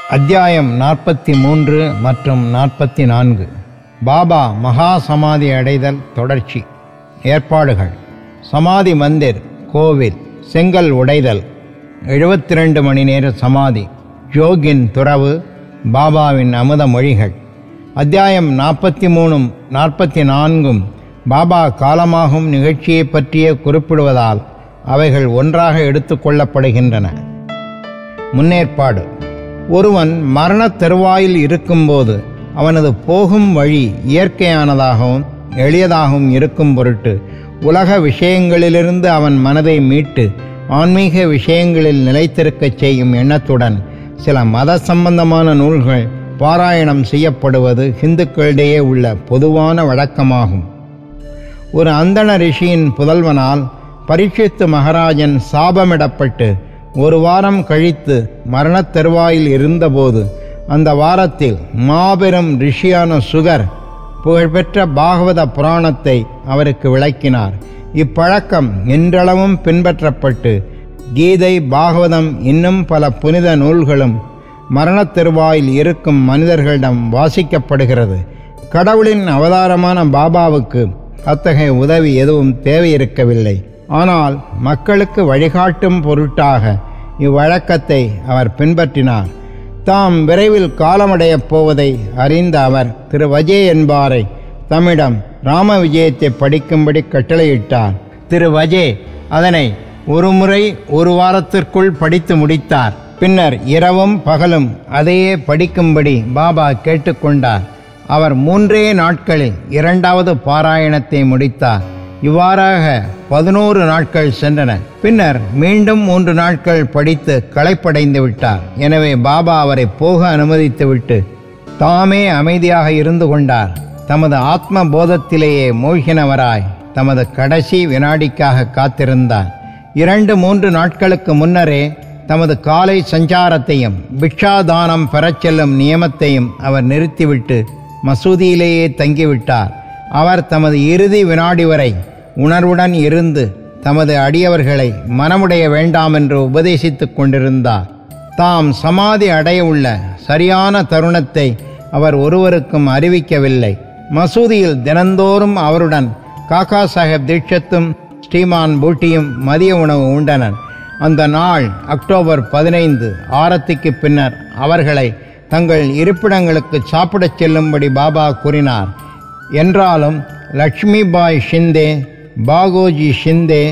அத்தியாயம் நாற்பத்தி மூன்று மற்றும் நாற்பத்தி நான்கு பாபா மகா சமாதி அடைதல் தொடர்ச்சி ஏற்பாடுகள் சமாதி மந்திர் கோவில் செங்கல் உடைதல் எழுபத்தி ரெண்டு மணி நேர சமாதி ஜோகின் துறவு பாபாவின் அமுத மொழிகள் அத்தியாயம் நாற்பத்தி மூணும் நாற்பத்தி நான்கும் பாபா காலமாகும் நிகழ்ச்சியை பற்றியே குறிப்பிடுவதால் அவைகள் ஒன்றாக எடுத்துக்கொள்ளப்படுகின்றன முன்னேற்பாடு ஒருவன் மரணத் தருவாயில் இருக்கும்போது அவனது போகும் வழி இயற்கையானதாகவும் எளியதாகவும் இருக்கும் பொருட்டு உலக விஷயங்களிலிருந்து அவன் மனதை மீட்டு ஆன்மீக விஷயங்களில் நிலைத்திருக்கச் செய்யும் எண்ணத்துடன் சில மத சம்பந்தமான நூல்கள் பாராயணம் செய்யப்படுவது இந்துக்களிடையே உள்ள பொதுவான வழக்கமாகும் ஒரு அந்தண ரிஷியின் புதல்வனால் பரீட்சித்து மகாராஜன் சாபமிடப்பட்டு ஒரு வாரம் கழித்து மரணத் தருவாயில் இருந்தபோது அந்த வாரத்தில் மாபெரும் ரிஷியான சுகர் புகழ்பெற்ற பாகவத புராணத்தை அவருக்கு விளக்கினார் இப்பழக்கம் இன்றளவும் பின்பற்றப்பட்டு கீதை பாகவதம் இன்னும் பல புனித நூல்களும் மரணத் தருவாயில் இருக்கும் மனிதர்களிடம் வாசிக்கப்படுகிறது கடவுளின் அவதாரமான பாபாவுக்கு அத்தகைய உதவி எதுவும் தேவையிருக்கவில்லை ஆனால் மக்களுக்கு வழிகாட்டும் பொருட்டாக இவ்வழக்கத்தை அவர் பின்பற்றினார் தாம் விரைவில் காலமடையப் போவதை அறிந்த அவர் திரு வஜே என்பாரை தம்மிடம் ராம விஜயத்தை படிக்கும்படி கட்டளையிட்டார் திரு வஜே அதனை ஒரு முறை ஒரு வாரத்திற்குள் படித்து முடித்தார் பின்னர் இரவும் பகலும் அதையே படிக்கும்படி பாபா கேட்டுக்கொண்டார் அவர் மூன்றே நாட்களில் இரண்டாவது பாராயணத்தை முடித்தார் இவ்வாறாக பதினோரு நாட்கள் சென்றன பின்னர் மீண்டும் மூன்று நாட்கள் படித்து களைப்படைந்து விட்டார் எனவே பாபா அவரை போக அனுமதித்துவிட்டு தாமே அமைதியாக இருந்து கொண்டார் தமது ஆத்ம போதத்திலேயே மூழ்கினவராய் தமது கடைசி வினாடிக்காக காத்திருந்தார் இரண்டு மூன்று நாட்களுக்கு முன்னரே தமது காலை சஞ்சாரத்தையும் பிக்ஷாதானம் பெறச் செல்லும் நியமத்தையும் அவர் நிறுத்திவிட்டு மசூதியிலேயே தங்கிவிட்டார் அவர் தமது இறுதி வினாடி வரை உணர்வுடன் இருந்து தமது அடியவர்களை மனமுடைய வேண்டாம் என்று உபதேசித்துக் கொண்டிருந்தார் தாம் சமாதி அடைய உள்ள சரியான தருணத்தை அவர் ஒருவருக்கும் அறிவிக்கவில்லை மசூதியில் தினந்தோறும் அவருடன் காக்கா சாஹேப் தீட்சத்தும் ஸ்ரீமான் பூட்டியும் மதிய உணவு உண்டனர் அந்த நாள் அக்டோபர் பதினைந்து ஆரத்திக்கு பின்னர் அவர்களை தங்கள் இருப்பிடங்களுக்கு சாப்பிடச் செல்லும்படி பாபா கூறினார் என்றாலும் லக்ஷ்மிபாய் ஷிந்தே பாகோஜி ஷிந்தே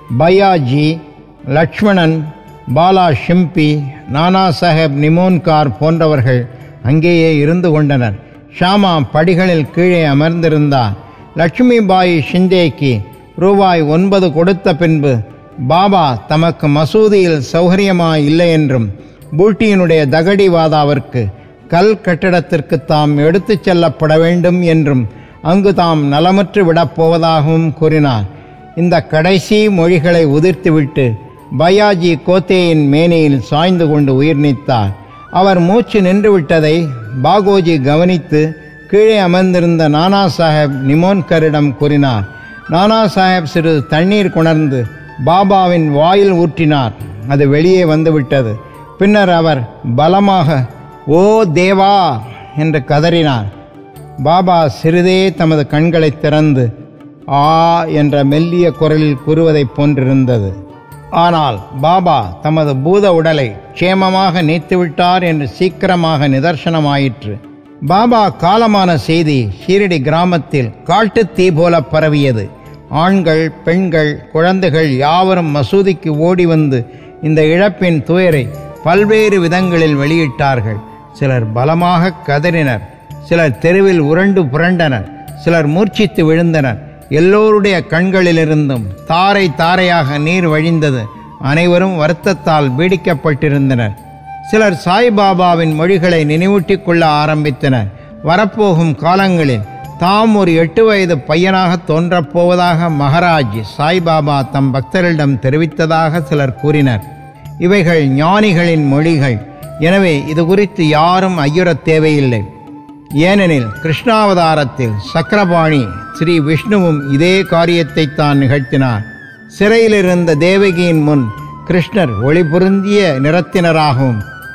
பயாஜி லக்ஷ்மணன் பாலா ஷிம்பி நானா சாஹேப் நிமோன்கார் போன்றவர்கள் அங்கேயே இருந்து கொண்டனர் ஷாமா படிகளில் கீழே அமர்ந்திருந்தார் லட்சுமிபாய் ஷிந்தேக்கு ரூபாய் ஒன்பது கொடுத்த பின்பு பாபா தமக்கு மசூதியில் சௌகரியமாய் இல்லை என்றும் பூட்டியினுடைய தகடிவாதாவிற்கு கல் கட்டிடத்திற்கு தாம் எடுத்துச் செல்லப்பட வேண்டும் என்றும் அங்கு தாம் நலமற்று விடப்போவதாகவும் கூறினார் இந்த கடைசி மொழிகளை உதிர்த்துவிட்டு பயாஜி கோத்தேயின் மேனியில் சாய்ந்து கொண்டு உயிர் நீத்தார் அவர் மூச்சு நின்றுவிட்டதை பாகோஜி கவனித்து கீழே அமர்ந்திருந்த நானா சாஹேப் நிமோன்கரிடம் கூறினார் நானா சாஹேப் சிறிது தண்ணீர் கொணர்ந்து பாபாவின் வாயில் ஊற்றினார் அது வெளியே வந்துவிட்டது பின்னர் அவர் பலமாக ஓ தேவா என்று கதறினார் பாபா சிறிதே தமது கண்களை திறந்து ஆ என்ற மெல்லிய குரலில் கூறுவதைப் போன்றிருந்தது ஆனால் பாபா தமது பூத உடலை க்ஷேமமாக நீத்துவிட்டார் என்று சீக்கிரமாக நிதர்சனமாயிற்று பாபா காலமான செய்தி ஷீரடி கிராமத்தில் காட்டுத் தீ போல பரவியது ஆண்கள் பெண்கள் குழந்தைகள் யாவரும் மசூதிக்கு ஓடி வந்து இந்த இழப்பின் துயரை பல்வேறு விதங்களில் வெளியிட்டார்கள் சிலர் பலமாக கதறினர் சிலர் தெருவில் உருண்டு புரண்டனர் சிலர் மூர்ச்சித்து விழுந்தனர் எல்லோருடைய கண்களிலிருந்தும் தாரை தாரையாக நீர் வழிந்தது அனைவரும் வருத்தத்தால் பீடிக்கப்பட்டிருந்தனர் சிலர் சாய்பாபாவின் மொழிகளை நினைவூட்டிக் கொள்ள ஆரம்பித்தனர் வரப்போகும் காலங்களில் தாம் ஒரு எட்டு வயது பையனாக தோன்றப் போவதாக மகாராஜ் சாய்பாபா தம் பக்தர்களிடம் தெரிவித்ததாக சிலர் கூறினர் இவைகள் ஞானிகளின் மொழிகள் எனவே இது குறித்து யாரும் ஐயுறத் தேவையில்லை ஏனெனில் கிருஷ்ணாவதாரத்தில் சக்கரபாணி ஸ்ரீ விஷ்ணுவும் இதே காரியத்தை தான் நிகழ்த்தினார் சிறையிலிருந்த தேவகியின் முன் கிருஷ்ணர் ஒளி பொருந்திய நிறத்தினராகவும்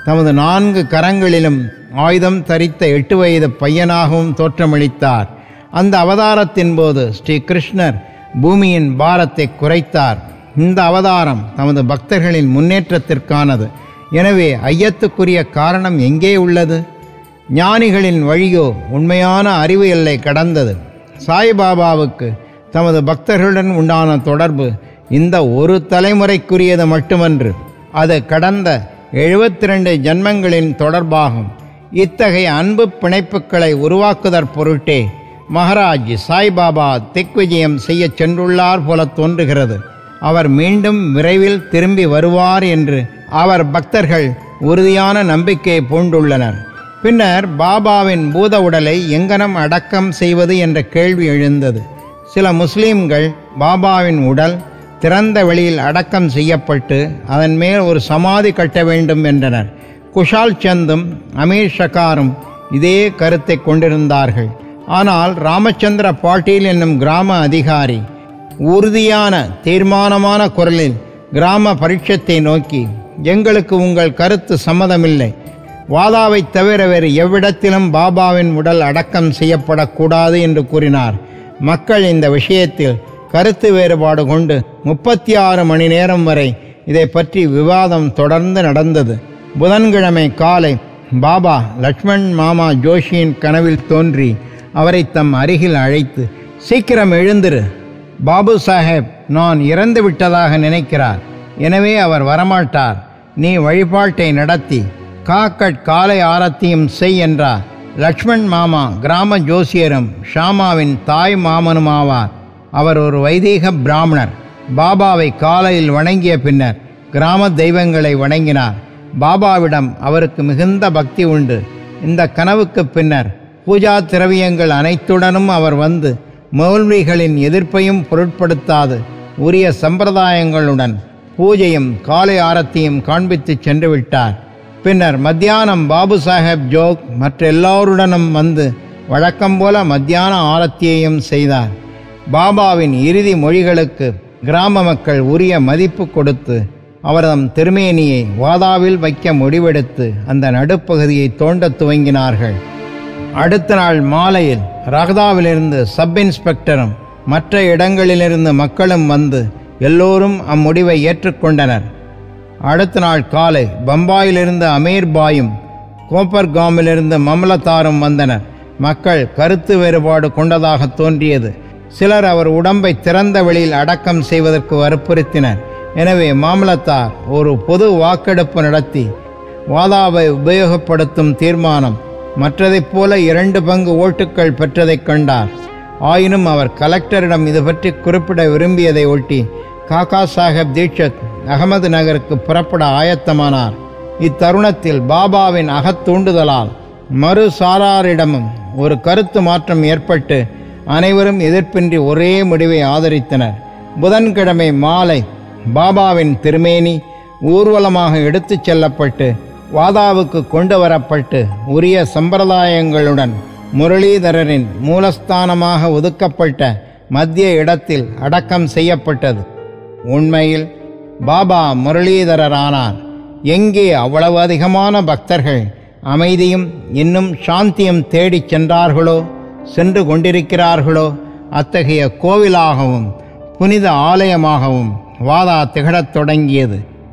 தமது நான்கு கரங்களிலும் ஆயுதம் தரித்த எட்டு வயது பையனாகவும் தோற்றமளித்தார் அந்த அவதாரத்தின் போது ஸ்ரீ கிருஷ்ணர் பூமியின் பாரத்தை குறைத்தார் இந்த அவதாரம் தமது பக்தர்களின் முன்னேற்றத்திற்கானது எனவே ஐயத்துக்குரிய காரணம் எங்கே உள்ளது ஞானிகளின் வழியோ உண்மையான அறிவு எல்லை கடந்தது சாய்பாபாவுக்கு தமது பக்தர்களுடன் உண்டான தொடர்பு இந்த ஒரு தலைமுறைக்குரியது மட்டுமன்று அது கடந்த எழுபத்தி ரெண்டு ஜன்மங்களின் தொடர்பாகும் இத்தகைய அன்பு பிணைப்புகளை உருவாக்குதற் பொருட்டே மகாராஜ் சாய்பாபா திக்விஜயம் செய்ய சென்றுள்ளார் போல தோன்றுகிறது அவர் மீண்டும் விரைவில் திரும்பி வருவார் என்று அவர் பக்தர்கள் உறுதியான நம்பிக்கையை பூண்டுள்ளனர் பின்னர் பாபாவின் பூத உடலை எங்கனம் அடக்கம் செய்வது என்ற கேள்வி எழுந்தது சில முஸ்லீம்கள் பாபாவின் உடல் திறந்த வெளியில் அடக்கம் செய்யப்பட்டு அதன் மேல் ஒரு சமாதி கட்ட வேண்டும் என்றனர் குஷால் சந்தும் அமீர் ஷகாரும் இதே கருத்தை கொண்டிருந்தார்கள் ஆனால் ராமச்சந்திர பாட்டீல் என்னும் கிராம அதிகாரி உறுதியான தீர்மானமான குரலில் கிராம பரீட்சத்தை நோக்கி எங்களுக்கு உங்கள் கருத்து சம்மதமில்லை வாதாவை தவிர வேறு எவ்விடத்திலும் பாபாவின் உடல் அடக்கம் செய்யப்படக்கூடாது என்று கூறினார் மக்கள் இந்த விஷயத்தில் கருத்து வேறுபாடு கொண்டு முப்பத்தி ஆறு மணி நேரம் வரை இதை பற்றி விவாதம் தொடர்ந்து நடந்தது புதன்கிழமை காலை பாபா லக்ஷ்மண் மாமா ஜோஷியின் கனவில் தோன்றி அவரை தம் அருகில் அழைத்து சீக்கிரம் எழுந்திரு பாபு சாஹேப் நான் இறந்து விட்டதாக நினைக்கிறார் எனவே அவர் வரமாட்டார் நீ வழிபாட்டை நடத்தி காக்கட் காலை ஆரத்தியும் செய் என்றார் லக்ஷ்மண் மாமா கிராம ஜோசியரும் ஷாமாவின் தாய் மாமனுமாவார் அவர் ஒரு வைதீக பிராமணர் பாபாவை காலையில் வணங்கிய பின்னர் கிராம தெய்வங்களை வணங்கினார் பாபாவிடம் அவருக்கு மிகுந்த பக்தி உண்டு இந்த கனவுக்கு பின்னர் பூஜா திரவியங்கள் அனைத்துடனும் அவர் வந்து மௌல்விகளின் எதிர்ப்பையும் பொருட்படுத்தாது உரிய சம்பிரதாயங்களுடன் பூஜையும் காலை ஆரத்தியும் காண்பித்து சென்று விட்டார் பின்னர் மத்தியானம் பாபு சாஹேப் ஜோக் மற்ற எல்லோருடனும் வந்து வழக்கம் போல மத்தியான ஆரத்தியையும் செய்தார் பாபாவின் இறுதி மொழிகளுக்கு கிராம மக்கள் உரிய மதிப்பு கொடுத்து அவரதம் திருமேனியை வாதாவில் வைக்க முடிவெடுத்து அந்த நடுப்பகுதியை தோண்டத் துவங்கினார்கள் அடுத்த நாள் மாலையில் ரகதாவிலிருந்து சப் இன்ஸ்பெக்டரும் மற்ற இடங்களிலிருந்து மக்களும் வந்து எல்லோரும் அம்முடிவை ஏற்றுக்கொண்டனர் அடுத்த நாள் காலை பம்பாயிலிருந்து அமீர் பாயும் கோப்பர்காமிலிருந்து மமலத்தாரும் வந்தனர் மக்கள் கருத்து வேறுபாடு கொண்டதாக தோன்றியது சிலர் அவர் உடம்பை திறந்த வெளியில் அடக்கம் செய்வதற்கு வற்புறுத்தினர் எனவே மாமலத்தார் ஒரு பொது வாக்கெடுப்பு நடத்தி வாதாவை உபயோகப்படுத்தும் தீர்மானம் மற்றதைப் போல இரண்டு பங்கு ஓட்டுக்கள் பெற்றதைக் கண்டார் ஆயினும் அவர் கலெக்டரிடம் இது பற்றி குறிப்பிட விரும்பியதை ஒட்டி காக்கா சாஹேப் தீட்சத் அகமது நகருக்கு புறப்பட ஆயத்தமானார் இத்தருணத்தில் பாபாவின் அகத்தூண்டுதலால் மறு சாராரிடமும் ஒரு கருத்து மாற்றம் ஏற்பட்டு அனைவரும் எதிர்ப்பின்றி ஒரே முடிவை ஆதரித்தனர் புதன்கிழமை மாலை பாபாவின் திருமேனி ஊர்வலமாக எடுத்துச் செல்லப்பட்டு வாதாவுக்கு கொண்டு வரப்பட்டு உரிய சம்பிரதாயங்களுடன் முரளிதரரின் மூலஸ்தானமாக ஒதுக்கப்பட்ட மத்திய இடத்தில் அடக்கம் செய்யப்பட்டது உண்மையில் பாபா முரளிதரரானார் எங்கே அவ்வளவு அதிகமான பக்தர்கள் அமைதியும் இன்னும் சாந்தியும் தேடிச் சென்றார்களோ சென்று கொண்டிருக்கிறார்களோ அத்தகைய கோவிலாகவும் புனித ஆலயமாகவும் வாதா திகழத் தொடங்கியது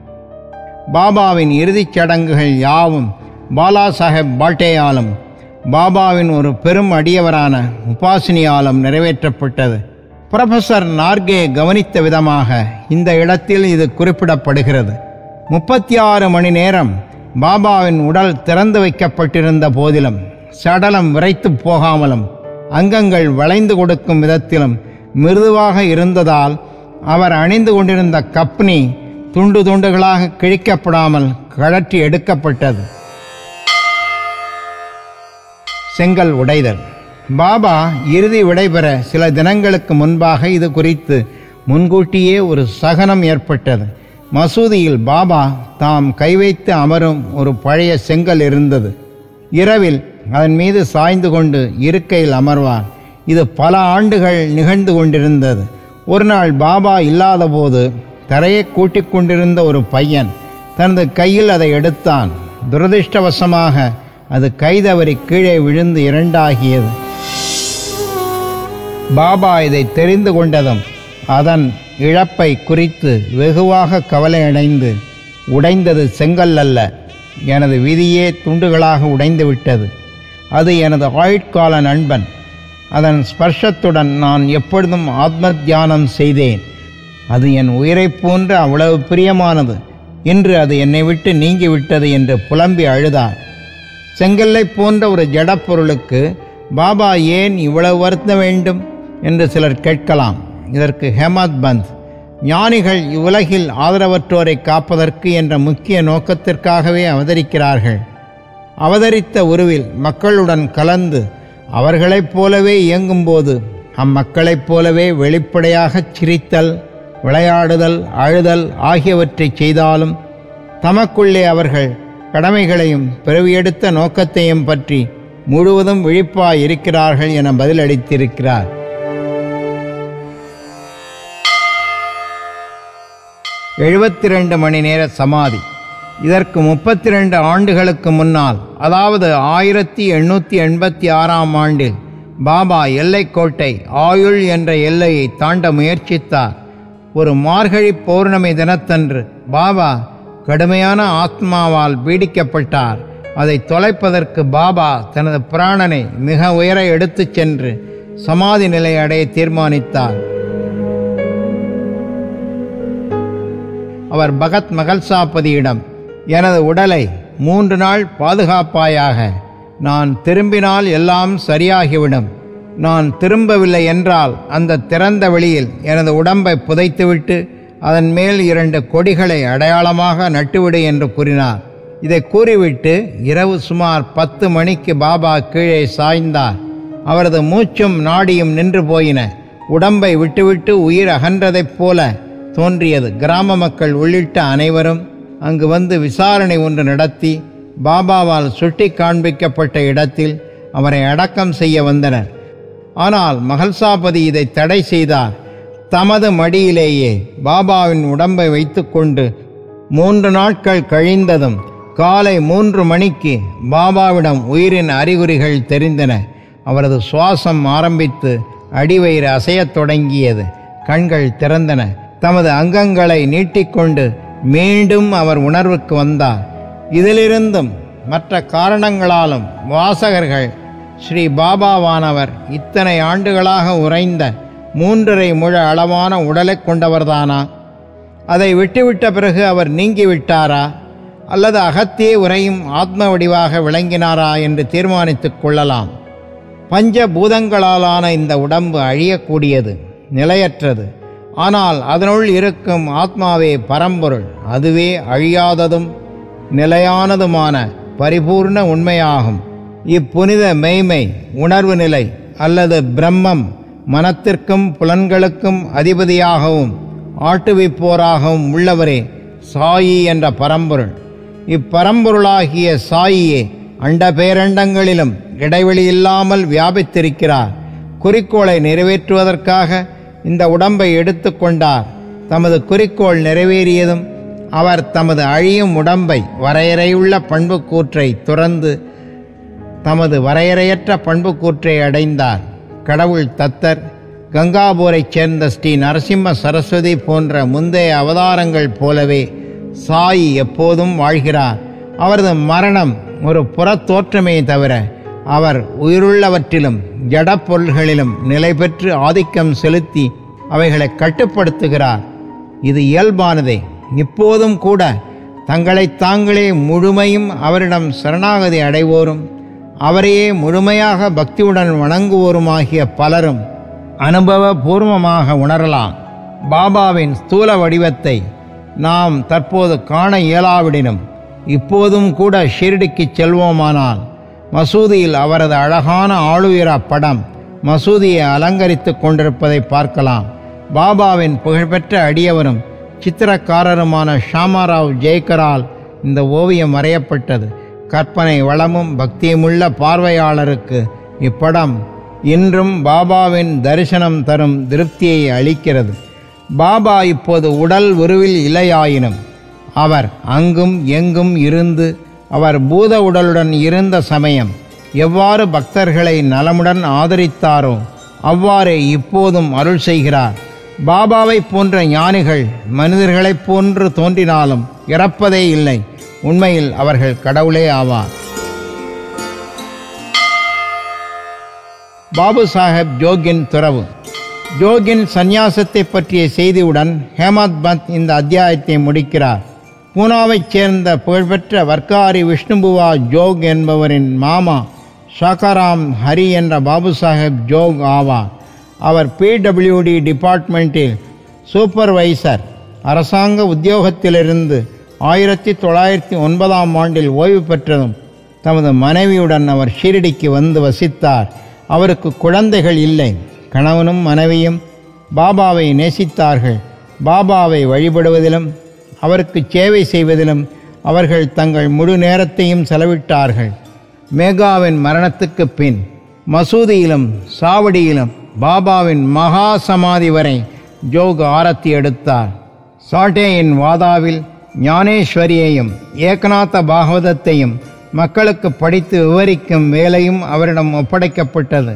பாபாவின் இறுதிச் சடங்குகள் யாவும் பாலா சாஹேப் பாட்டேயாலும் பாபாவின் ஒரு பெரும் அடியவரான உபாசினியாலும் நிறைவேற்றப்பட்டது புரொஃபசர் நார்கே கவனித்த விதமாக இந்த இடத்தில் இது குறிப்பிடப்படுகிறது முப்பத்தி ஆறு மணி நேரம் பாபாவின் உடல் திறந்து வைக்கப்பட்டிருந்த போதிலும் சடலம் விரைத்து போகாமலும் அங்கங்கள் வளைந்து கொடுக்கும் விதத்திலும் மிருதுவாக இருந்ததால் அவர் அணிந்து கொண்டிருந்த கப்னி துண்டு துண்டுகளாக கிழிக்கப்படாமல் கழற்றி எடுக்கப்பட்டது செங்கல் உடைதல் பாபா இறுதி விடைபெற சில தினங்களுக்கு முன்பாக இது குறித்து முன்கூட்டியே ஒரு சகனம் ஏற்பட்டது மசூதியில் பாபா தாம் கை வைத்து அமரும் ஒரு பழைய செங்கல் இருந்தது இரவில் அதன் மீது சாய்ந்து கொண்டு இருக்கையில் அமர்வார் இது பல ஆண்டுகள் நிகழ்ந்து கொண்டிருந்தது ஒரு நாள் பாபா இல்லாதபோது தரையை கூட்டிக் கொண்டிருந்த ஒரு பையன் தனது கையில் அதை எடுத்தான் துரதிர்ஷ்டவசமாக அது கைதவறி கீழே விழுந்து இரண்டாகியது பாபா இதை தெரிந்து கொண்டதும் அதன் இழப்பை குறித்து வெகுவாக கவலையடைந்து உடைந்தது செங்கல் அல்ல எனது விதியே துண்டுகளாக உடைந்து விட்டது அது எனது ஆயுட்கால நண்பன் அதன் ஸ்பர்ஷத்துடன் நான் எப்பொழுதும் ஆத்ம தியானம் செய்தேன் அது என் உயிரைப் போன்று அவ்வளவு பிரியமானது இன்று அது என்னை விட்டு நீங்கிவிட்டது என்று புலம்பி அழுதார் செங்கல்லை போன்ற ஒரு ஜடப்பொருளுக்கு பாபா ஏன் இவ்வளவு வருத்த வேண்டும் என்று சிலர் கேட்கலாம் இதற்கு ஹேமத் பந்த் ஞானிகள் இவ்வுலகில் ஆதரவற்றோரை காப்பதற்கு என்ற முக்கிய நோக்கத்திற்காகவே அவதரிக்கிறார்கள் அவதரித்த உருவில் மக்களுடன் கலந்து அவர்களைப் போலவே இயங்கும்போது அம்மக்களைப் போலவே வெளிப்படையாகச் சிரித்தல் விளையாடுதல் அழுதல் ஆகியவற்றைச் செய்தாலும் தமக்குள்ளே அவர்கள் கடமைகளையும் பிறவியெடுத்த நோக்கத்தையும் பற்றி முழுவதும் விழிப்பாய் இருக்கிறார்கள் என பதிலளித்திருக்கிறார் எழுபத்தி ரெண்டு மணி நேர சமாதி இதற்கு முப்பத்தி ரெண்டு ஆண்டுகளுக்கு முன்னால் அதாவது ஆயிரத்தி எண்ணூற்றி எண்பத்தி ஆறாம் ஆண்டில் பாபா எல்லைக்கோட்டை ஆயுள் என்ற எல்லையை தாண்ட முயற்சித்தார் ஒரு மார்கழி பௌர்ணமி தினத்தன்று பாபா கடுமையான ஆத்மாவால் பீடிக்கப்பட்டார் அதை தொலைப்பதற்கு பாபா தனது பிராணனை மிக உயர எடுத்துச் சென்று சமாதி நிலை அடைய தீர்மானித்தார் அவர் பகத் மகள்சாபதியிடம் எனது உடலை மூன்று நாள் பாதுகாப்பாயாக நான் திரும்பினால் எல்லாம் சரியாகிவிடும் நான் திரும்பவில்லை என்றால் அந்த திறந்த வெளியில் எனது உடம்பை புதைத்துவிட்டு அதன் மேல் இரண்டு கொடிகளை அடையாளமாக நட்டுவிடு என்று கூறினார் இதை கூறிவிட்டு இரவு சுமார் பத்து மணிக்கு பாபா கீழே சாய்ந்தார் அவரது மூச்சும் நாடியும் நின்று போயின உடம்பை விட்டுவிட்டு உயிர் அகன்றதைப் போல தோன்றியது கிராம மக்கள் உள்ளிட்ட அனைவரும் அங்கு வந்து விசாரணை ஒன்று நடத்தி பாபாவால் சுட்டி காண்பிக்கப்பட்ட இடத்தில் அவரை அடக்கம் செய்ய வந்தனர் ஆனால் மகள்சாபதி இதை தடை செய்தார் தமது மடியிலேயே பாபாவின் உடம்பை வைத்துக்கொண்டு மூன்று நாட்கள் கழிந்ததும் காலை மூன்று மணிக்கு பாபாவிடம் உயிரின் அறிகுறிகள் தெரிந்தன அவரது சுவாசம் ஆரம்பித்து அடிவயிறு அசையத் தொடங்கியது கண்கள் திறந்தன தமது அங்கங்களை நீட்டிக்கொண்டு மீண்டும் அவர் உணர்வுக்கு வந்தார் இதிலிருந்தும் மற்ற காரணங்களாலும் வாசகர்கள் ஸ்ரீ பாபாவானவர் இத்தனை ஆண்டுகளாக உறைந்த மூன்றரை முழ அளவான உடலை கொண்டவர்தானா அதை விட்டுவிட்ட பிறகு அவர் நீங்கிவிட்டாரா அல்லது அகத்தே உரையும் ஆத்ம வடிவாக விளங்கினாரா என்று தீர்மானித்துக் கொள்ளலாம் பஞ்ச பூதங்களாலான இந்த உடம்பு அழியக்கூடியது நிலையற்றது ஆனால் அதனுள் இருக்கும் ஆத்மாவே பரம்பொருள் அதுவே அழியாததும் நிலையானதுமான பரிபூர்ண உண்மையாகும் இப்புனித மெய்மை உணர்வு நிலை அல்லது பிரம்மம் மனத்திற்கும் புலன்களுக்கும் அதிபதியாகவும் ஆட்டுவிப்போராகவும் உள்ளவரே சாயி என்ற பரம்பொருள் இப்பரம்பொருளாகிய சாயியே அண்ட பேரண்டங்களிலும் இடைவெளி இல்லாமல் வியாபித்திருக்கிறார் குறிக்கோளை நிறைவேற்றுவதற்காக இந்த உடம்பை எடுத்துக்கொண்டார் தமது குறிக்கோள் நிறைவேறியதும் அவர் தமது அழியும் உடம்பை வரையறையுள்ள பண்புக்கூற்றை துறந்து தமது வரையறையற்ற பண்புக்கூற்றை அடைந்தார் கடவுள் தத்தர் கங்காபூரைச் சேர்ந்த ஸ்ரீ நரசிம்ம சரஸ்வதி போன்ற முந்தைய அவதாரங்கள் போலவே சாயி எப்போதும் வாழ்கிறார் அவரது மரணம் ஒரு புறத்தோற்றமே தவிர அவர் உயிருள்ளவற்றிலும் ஜடப் பொருள்களிலும் நிலை பெற்று ஆதிக்கம் செலுத்தி அவைகளை கட்டுப்படுத்துகிறார் இது இயல்பானதே இப்போதும் கூட தங்களைத் தாங்களே முழுமையும் அவரிடம் சரணாகதி அடைவோரும் அவரையே முழுமையாக பக்தியுடன் வணங்குவோருமாகிய பலரும் அனுபவபூர்வமாக உணரலாம் பாபாவின் ஸ்தூல வடிவத்தை நாம் தற்போது காண இயலாவிடினும் இப்போதும் கூட ஷிர்டிக்கு செல்வோமானால் மசூதியில் அவரது அழகான ஆளுயர படம் மசூதியை அலங்கரித்து கொண்டிருப்பதை பார்க்கலாம் பாபாவின் புகழ்பெற்ற அடியவரும் சித்திரக்காரருமான ஷாமாராவ் ஜெய்கரால் இந்த ஓவியம் வரையப்பட்டது கற்பனை வளமும் பக்தியுமுள்ள பார்வையாளருக்கு இப்படம் இன்றும் பாபாவின் தரிசனம் தரும் திருப்தியை அளிக்கிறது பாபா இப்போது உடல் உருவில் இலையாயினும் அவர் அங்கும் எங்கும் இருந்து அவர் பூத உடலுடன் இருந்த சமயம் எவ்வாறு பக்தர்களை நலமுடன் ஆதரித்தாரோ அவ்வாறே இப்போதும் அருள் செய்கிறார் பாபாவை போன்ற ஞானிகள் மனிதர்களைப் போன்று தோன்றினாலும் இறப்பதே இல்லை உண்மையில் அவர்கள் கடவுளே ஆவார் பாபு சாஹேப் ஜோகின் துறவு ஜோகின் சந்நியாசத்தை பற்றிய செய்தியுடன் ஹேமத் பந்த் இந்த அத்தியாயத்தை முடிக்கிறார் பூனாவைச் சேர்ந்த புகழ்பெற்ற வர்க்காரி விஷ்ணுபுவா ஜோக் என்பவரின் மாமா ஷாக்காராம் ஹரி என்ற பாபு சாஹேப் ஜோக் ஆவார் அவர் பிடபிள்யூடி டிபார்ட்மெண்ட்டில் சூப்பர்வைசர் அரசாங்க உத்தியோகத்திலிருந்து ஆயிரத்தி தொள்ளாயிரத்தி ஒன்பதாம் ஆண்டில் ஓய்வு பெற்றதும் தமது மனைவியுடன் அவர் ஷீரடிக்கு வந்து வசித்தார் அவருக்கு குழந்தைகள் இல்லை கணவனும் மனைவியும் பாபாவை நேசித்தார்கள் பாபாவை வழிபடுவதிலும் அவருக்கு சேவை செய்வதிலும் அவர்கள் தங்கள் முழு நேரத்தையும் செலவிட்டார்கள் மேகாவின் மரணத்துக்கு பின் மசூதியிலும் சாவடியிலும் பாபாவின் மகா சமாதி வரை ஜோக் ஆரத்தி எடுத்தார் சாட்டேயின் வாதாவில் ஞானேஸ்வரியையும் ஏகநாத பாகவதத்தையும் மக்களுக்கு படித்து விவரிக்கும் வேலையும் அவரிடம் ஒப்படைக்கப்பட்டது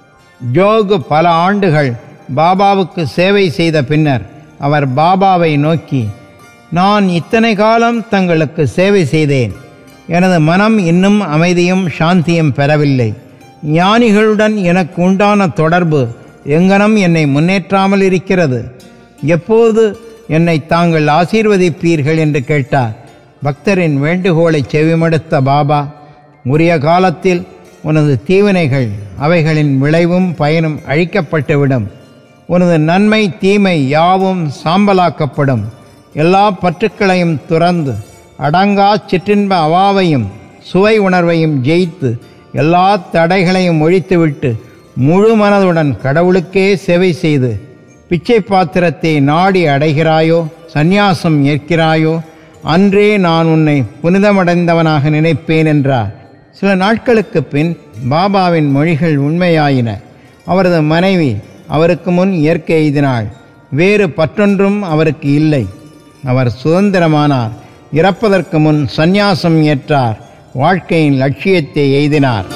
ஜோக் பல ஆண்டுகள் பாபாவுக்கு சேவை செய்த பின்னர் அவர் பாபாவை நோக்கி நான் இத்தனை காலம் தங்களுக்கு சேவை செய்தேன் எனது மனம் இன்னும் அமைதியும் சாந்தியும் பெறவில்லை ஞானிகளுடன் எனக்கு உண்டான தொடர்பு எங்கனம் என்னை முன்னேற்றாமல் இருக்கிறது எப்போது என்னை தாங்கள் ஆசீர்வதிப்பீர்கள் என்று கேட்டார் பக்தரின் வேண்டுகோளை செவிமடுத்த பாபா உரிய காலத்தில் உனது தீவினைகள் அவைகளின் விளைவும் பயனும் அழிக்கப்பட்டுவிடும் உனது நன்மை தீமை யாவும் சாம்பலாக்கப்படும் எல்லா பற்றுக்களையும் துறந்து அடங்கா சிற்றின்ப அவாவையும் சுவை உணர்வையும் ஜெயித்து எல்லா தடைகளையும் ஒழித்துவிட்டு முழு மனதுடன் கடவுளுக்கே சேவை செய்து பிச்சை பாத்திரத்தை நாடி அடைகிறாயோ சந்நியாசம் ஏற்கிறாயோ அன்றே நான் உன்னை புனிதமடைந்தவனாக நினைப்பேன் என்றார் சில நாட்களுக்கு பின் பாபாவின் மொழிகள் உண்மையாயின அவரது மனைவி அவருக்கு முன் இயற்கை எய்தினாள் வேறு பற்றொன்றும் அவருக்கு இல்லை அவர் சுதந்திரமானார் இறப்பதற்கு முன் சந்நியாசம் ஏற்றார் வாழ்க்கையின் லட்சியத்தை எய்தினார்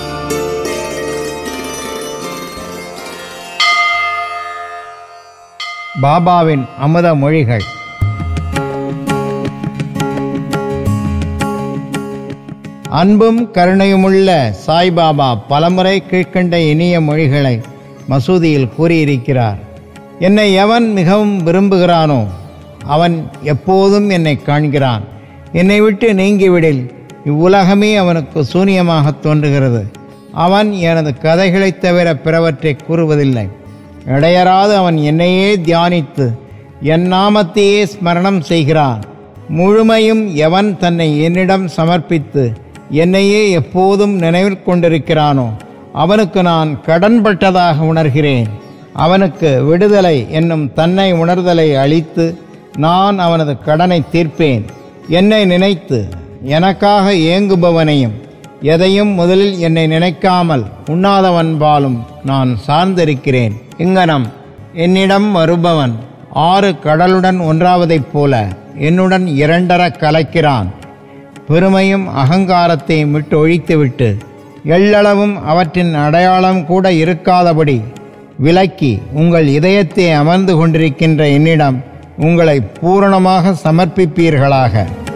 பாபாவின் அமுத மொழிகள் அன்பும் கருணையுமுள்ள சாய்பாபா பலமுறை கீழ்க்கண்ட இனிய மொழிகளை மசூதியில் கூறியிருக்கிறார் என்னை எவன் மிகவும் விரும்புகிறானோ அவன் எப்போதும் என்னை காண்கிறான் என்னை விட்டு நீங்கிவிடில் இவ்வுலகமே அவனுக்கு சூனியமாக தோன்றுகிறது அவன் எனது கதைகளைத் தவிர பிறவற்றை கூறுவதில்லை இடையராது அவன் என்னையே தியானித்து என் நாமத்தையே ஸ்மரணம் செய்கிறான் முழுமையும் எவன் தன்னை என்னிடம் சமர்ப்பித்து என்னையே எப்போதும் நினைவில் கொண்டிருக்கிறானோ அவனுக்கு நான் கடன்பட்டதாக உணர்கிறேன் அவனுக்கு விடுதலை என்னும் தன்னை உணர்தலை அளித்து நான் அவனது கடனை தீர்ப்பேன் என்னை நினைத்து எனக்காக ஏங்குபவனையும் எதையும் முதலில் என்னை நினைக்காமல் உண்ணாதவன்பாலும் நான் சார்ந்திருக்கிறேன் இங்கனம் என்னிடம் வருபவன் ஆறு கடலுடன் ஒன்றாவதைப் போல என்னுடன் இரண்டர கலக்கிறான் பெருமையும் அகங்காரத்தையும் விட்டு ஒழித்துவிட்டு எள்ளளவும் அவற்றின் அடையாளம் கூட இருக்காதபடி விலக்கி உங்கள் இதயத்தை அமர்ந்து கொண்டிருக்கின்ற என்னிடம் உங்களை பூரணமாக சமர்ப்பிப்பீர்களாக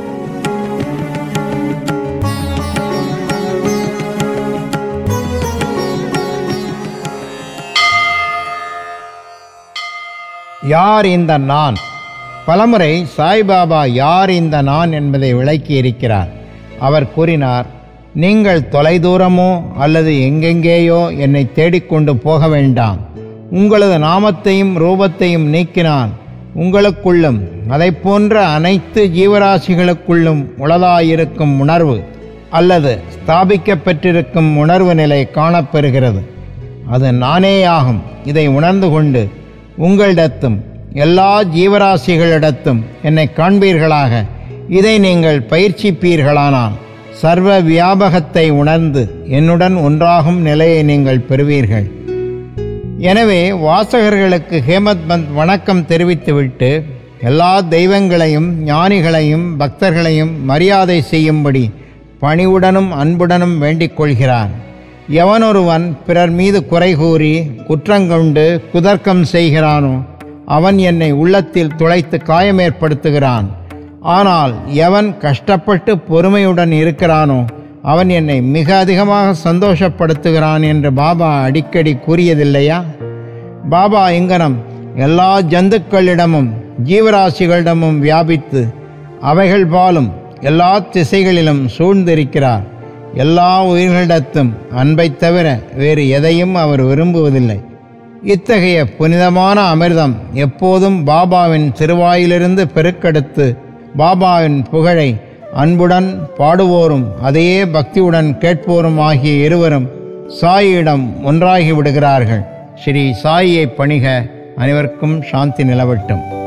யார் இந்த நான் பலமுறை சாய்பாபா யார் இந்த நான் என்பதை விளக்கி இருக்கிறார் அவர் கூறினார் நீங்கள் தொலைதூரமோ அல்லது எங்கெங்கேயோ என்னை தேடிக்கொண்டு போக வேண்டாம் உங்களது நாமத்தையும் ரூபத்தையும் நீக்கினான் உங்களுக்குள்ளும் அதை போன்ற அனைத்து ஜீவராசிகளுக்குள்ளும் உளதாயிருக்கும் உணர்வு அல்லது ஸ்தாபிக்கப்பெற்றிருக்கும் உணர்வு நிலை காணப்பெறுகிறது அது நானேயாகும் இதை உணர்ந்து கொண்டு உங்களிடத்தும் எல்லா ஜீவராசிகளிடத்தும் என்னை காண்பீர்களாக இதை நீங்கள் பயிற்சிப்பீர்களானால் சர்வ வியாபகத்தை உணர்ந்து என்னுடன் ஒன்றாகும் நிலையை நீங்கள் பெறுவீர்கள் எனவே வாசகர்களுக்கு ஹேமத் பந்த் வணக்கம் தெரிவித்துவிட்டு எல்லா தெய்வங்களையும் ஞானிகளையும் பக்தர்களையும் மரியாதை செய்யும்படி பணிவுடனும் அன்புடனும் வேண்டிக் கொள்கிறான் எவனொருவன் பிறர் மீது குறை கூறி குற்றங்கொண்டு குதர்க்கம் செய்கிறானோ அவன் என்னை உள்ளத்தில் துளைத்து காயமேற்படுத்துகிறான் ஆனால் எவன் கஷ்டப்பட்டு பொறுமையுடன் இருக்கிறானோ அவன் என்னை மிக அதிகமாக சந்தோஷப்படுத்துகிறான் என்று பாபா அடிக்கடி கூறியதில்லையா பாபா இங்கனம் எல்லா ஜந்துக்களிடமும் ஜீவராசிகளிடமும் வியாபித்து அவைகள் பாலும் எல்லா திசைகளிலும் சூழ்ந்திருக்கிறார் எல்லா உயிர்களிடத்தும் அன்பைத் தவிர வேறு எதையும் அவர் விரும்புவதில்லை இத்தகைய புனிதமான அமிர்தம் எப்போதும் பாபாவின் திருவாயிலிருந்து பெருக்கெடுத்து பாபாவின் புகழை அன்புடன் பாடுவோரும் அதையே பக்தியுடன் கேட்போரும் ஆகிய இருவரும் சாயியிடம் ஒன்றாகி விடுகிறார்கள் ஸ்ரீ சாயியை பணிக அனைவருக்கும் சாந்தி நிலவட்டும்